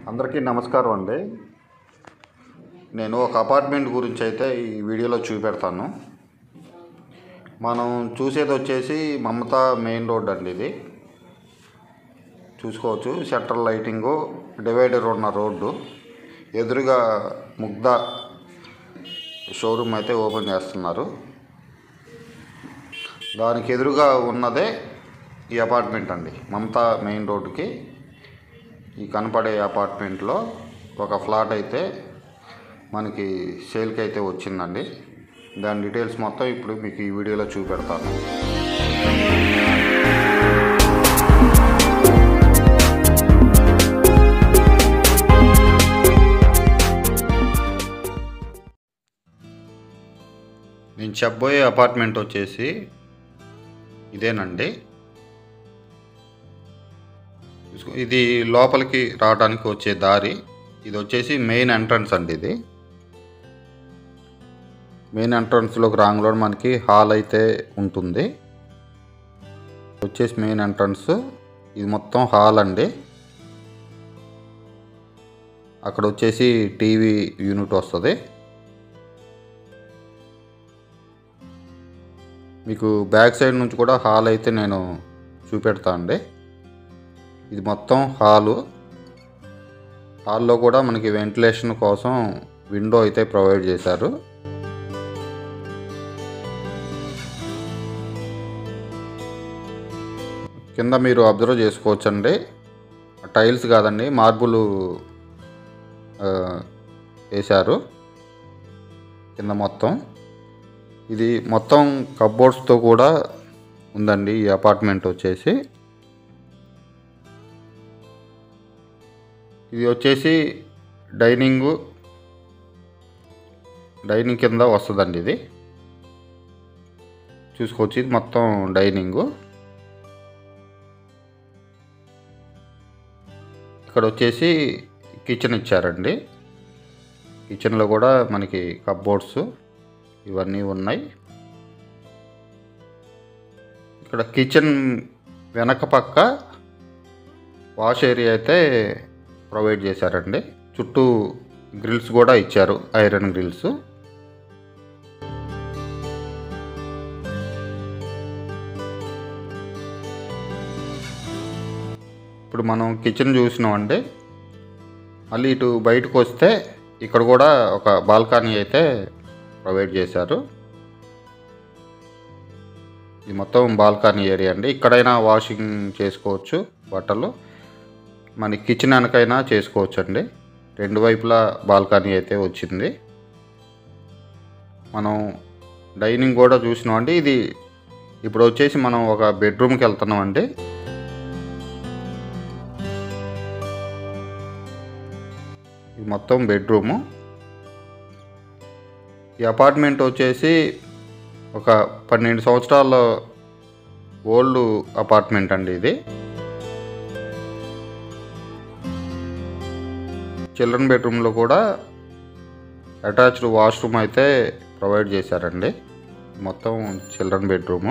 అందరికీ నమస్కారం అండి నేను ఒక అపార్ట్మెంట్ గురించి అయితే ఈ వీడియోలో చూపెడతాను మనం చూసేది వచ్చేసి మమతా మెయిన్ రోడ్ అండి ఇది చూసుకోవచ్చు సెంట్రల్ లైటింగు డివైడర్ ఉన్న రోడ్డు ఎదురుగా ముగ్ధ షోరూమ్ అయితే ఓపెన్ చేస్తున్నారు దానికి ఎదురుగా ఉన్నదే ఈ అపార్ట్మెంట్ అండి మమతా మెయిన్ రోడ్డుకి ఈ కనపడే అపార్ట్మెంట్లో ఒక ఫ్లాట్ అయితే మనకి సేల్కి అయితే వచ్చిందండి దాని డీటెయిల్స్ మొత్తం ఇప్పుడు మీకు ఈ వీడియోలో చూపెడతాను నేను చెప్పబోయే అపార్ట్మెంట్ వచ్చేసి ఇదేనండి చూసుకో ఇది లోపలికి రావడానికి వచ్చే దారి ఇది వచ్చేసి మెయిన్ ఎంట్రన్స్ అండి ఇది మెయిన్ ఎంట్రన్స్లోకి రాంగ్లో మనకి హాల్ అయితే ఉంటుంది వచ్చేసి మెయిన్ ఎంట్రన్స్ ఇది మొత్తం హాల్ అండి అక్కడ వచ్చేసి టీవీ యూనిట్ వస్తుంది మీకు బ్యాక్ సైడ్ నుంచి కూడా హాల్ అయితే నేను చూపెడతా అండి ఇది మొత్తం హాలు హాల్లో కూడా మనకి వెంటిలేషన్ కోసం విండో అయితే ప్రొవైడ్ చేశారు కింద మీరు అబ్జర్వ్ చేసుకోవచ్చండి టైల్స్ కాదండి మార్బుల్ వేశారు కింద మొత్తం ఇది మొత్తం కబ్బోర్డ్స్తో కూడా ఉందండి ఈ అపార్ట్మెంట్ వచ్చేసి ఇది వచ్చేసి డైనింగ్ డైనింగ్ కింద వస్తుందండి ఇది చూసుకోవచ్చు ఇది మొత్తం డైనింగు ఇక్కడ వచ్చేసి కిచెన్ ఇచ్చారండి కిచెన్లో కూడా మనకి కబ్బోర్డ్స్ ఇవన్నీ ఉన్నాయి ఇక్కడ కిచెన్ వెనక పక్క వాష్ ఏరియా అయితే ప్రొవైడ్ చేశారండి చుట్టూ గ్రిల్స్ కూడా ఇచ్చారు ఐరన్ గ్రిల్స్ ఇప్పుడు మనం కిచెన్ చూసినామండి మళ్ళీ ఇటు బయటకు వస్తే ఇక్కడ కూడా ఒక బాల్కనీ అయితే ప్రొవైడ్ చేశారు ఇది మొత్తం బాల్కనీ ఏరియా అండి ఇక్కడైనా వాషింగ్ చేసుకోవచ్చు బట్టలు మన కిచెన్ వెనకైనా చేసుకోవచ్చు అండి రెండు వైపులా బాల్కనీ అయితే వచ్చింది మనం డైనింగ్ కూడా చూసినామండి ఇది ఇప్పుడు వచ్చేసి మనం ఒక బెడ్రూమ్కి వెళ్తున్నాం అండి ఇది మొత్తం బెడ్రూము ఈ అపార్ట్మెంట్ వచ్చేసి ఒక పన్నెండు సంవత్సరాల ఓల్డ్ అపార్ట్మెంట్ అండి ఇది చిల్డ్రన్ బెడ్రూమ్లో కూడా అటాచ్డ్ వాష్రూమ్ అయితే ప్రొవైడ్ చేశారండి మొత్తం చిల్డ్రన్ బెడ్రూము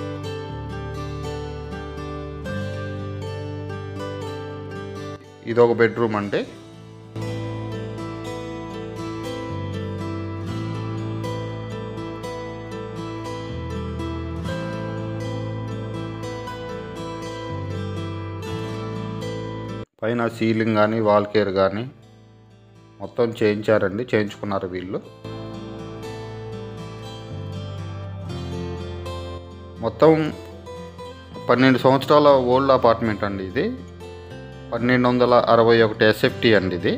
ఇది ఒక బెడ్రూమ్ అండి పైన సీలింగ్ కానీ వాల్ కేర్ కానీ మొత్తం చేయించారండి చేయించుకున్నారు వీళ్ళు మొత్తం పన్నెండు సంవత్సరాల ఓల్డ్ అపార్ట్మెంట్ అండి ఇది పన్నెండు వందల అరవై ఒకటి ఎస్ఎఫ్టీ అండి ఇది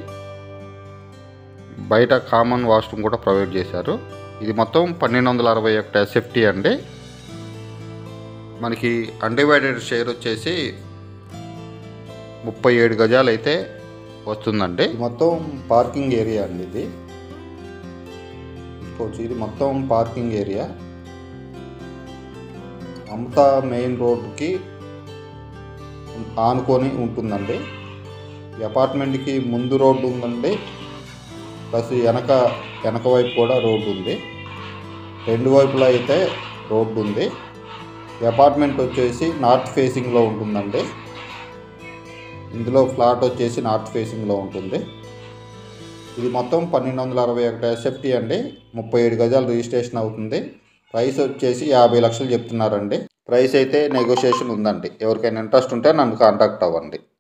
బయట కామన్ వాష్రూమ్ కూడా ప్రొవైడ్ చేశారు ఇది మొత్తం పన్నెండు వందల అరవై ఒకటి ఎస్ఎఫ్టీ అండి మనకి అన్డివైడెడ్ షేర్ వచ్చేసి ముప్పై ఏడు గజాలు అయితే వస్తుందండి మొత్తం పార్కింగ్ ఏరియా అండి ఇది చూసుకోవచ్చు ఇది మొత్తం పార్కింగ్ ఏరియా మమతా మెయిన్ రోడ్కి ఆనుకొని ఉంటుందండి ఈ అపార్ట్మెంట్కి ముందు రోడ్డు ఉందండి ప్లస్ వెనక వెనక వైపు కూడా రోడ్డు ఉంది రెండు వైపులా అయితే రోడ్డు ఉంది ఈ అపార్ట్మెంట్ వచ్చేసి నార్త్ ఫేసింగ్లో ఉంటుందండి ఇందులో ఫ్లాట్ వచ్చేసి నార్త్ ఫేసింగ్లో ఉంటుంది ఇది మొత్తం పన్నెండు వందల అరవై ఒకటి ఎస్ఎఫ్టీ అండి ముప్పై ఏడు గజాలు రిజిస్ట్రేషన్ అవుతుంది ప్రైస్ వచ్చేసి యాభై లక్షలు చెప్తున్నారండి ప్రైస్ అయితే నెగోషియేషన్ ఉందండి ఎవరికైనా ఇంట్రెస్ట్ ఉంటే నన్ను కాంటాక్ట్ అవ్వండి